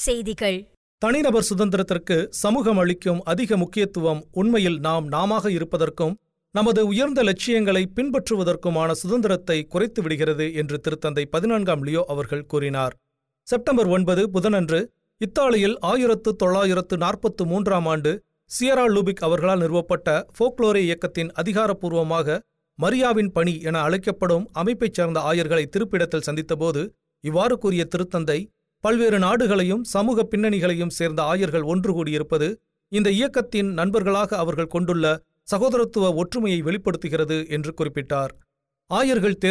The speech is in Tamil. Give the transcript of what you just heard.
செய்திகள் தனிநபர் சுதந்திரத்திற்கு சமூகம் அளிக்கும் அதிக முக்கியத்துவம் உண்மையில் நாம் நாமாக இருப்பதற்கும் நமது உயர்ந்த லட்சியங்களை பின்பற்றுவதற்குமான சுதந்திரத்தை குறைத்து விடுகிறது என்று திருத்தந்தை பதினான்காம் லியோ அவர்கள் கூறினார் செப்டம்பர் ஒன்பது புதனன்று இத்தாலியில் ஆயிரத்து தொள்ளாயிரத்து நாற்பத்து மூன்றாம் ஆண்டு சியரா லூபிக் அவர்களால் நிறுவப்பட்ட ஃபோக்லோரே இயக்கத்தின் அதிகாரப்பூர்வமாக மரியாவின் பணி என அழைக்கப்படும் அமைப்பைச் சேர்ந்த ஆயர்களை திருப்பிடத்தில் சந்தித்தபோது இவ்வாறு கூறிய திருத்தந்தை பல்வேறு நாடுகளையும் சமூக பின்னணிகளையும் சேர்ந்த ஆயர்கள் ஒன்று கூடியிருப்பது இந்த இயக்கத்தின் நண்பர்களாக அவர்கள் கொண்டுள்ள சகோதரத்துவ ஒற்றுமையை வெளிப்படுத்துகிறது என்று குறிப்பிட்டார் ஆயர்கள்